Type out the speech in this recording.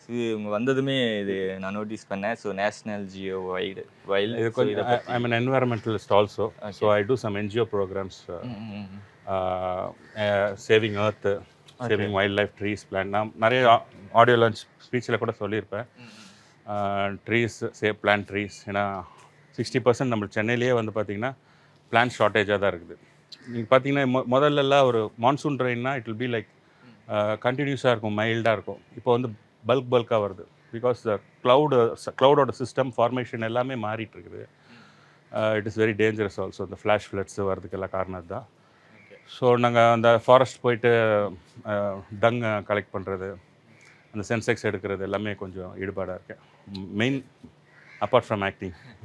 இது இவங்க வந்ததுமே இது நான் நோட்டீஸ் பண்ணேன் so national geo wide wild இது கொஞ்சம் I am environmentalist also so I do some NGO programs saving earth saving wild life trees plant நான் நிறைய ஆடியோ லான்ச் ஸ்பீச்சில் கூட சொல்லியிருப்பேன் ட்ரீஸ் சேவ் பிளான் ட்ரீஸ் ஏன்னா சிக்ஸ்டி பர்சன்ட் நம்ம சென்னையிலேயே வந்து பார்த்தீங்கன்னா பிளான் ஷார்ட்டேஜாக தான் இருக்குது நீங்கள் பார்த்தீங்கன்னா மொ முதல்லலாம் ஒரு மான்சூன் ட்ரெயின்னா இட் வில் பி லைக் கண்டினியூஸாக இருக்கும் மைல்டாக இருக்கும் இப்போ வந்து பல்க் பல்காக வருது பிகாஸ் த க்ளவுடு க்ளவுடோட சிஸ்டம் ஃபார்மேஷன் எல்லாமே மாறிட்டு இருக்குது it is very dangerous also இந்த ஃப்ளாஷ் ஃப்ளட்ஸ் வரதுக்கெல்லாம் காரணம் தான் ஸோ நாங்கள் அந்த ஃபாரஸ்ட் போயிட்டு டங் கலெக்ட் பண்ணுறது அந்த சென்செக்ஸ் எடுக்கிறது எல்லாமே கொஞ்சம் ஈடுபாடாக இருக்கேன் மெயின் அப்பார்ட் ஃப்ரம் ஆக்டிங்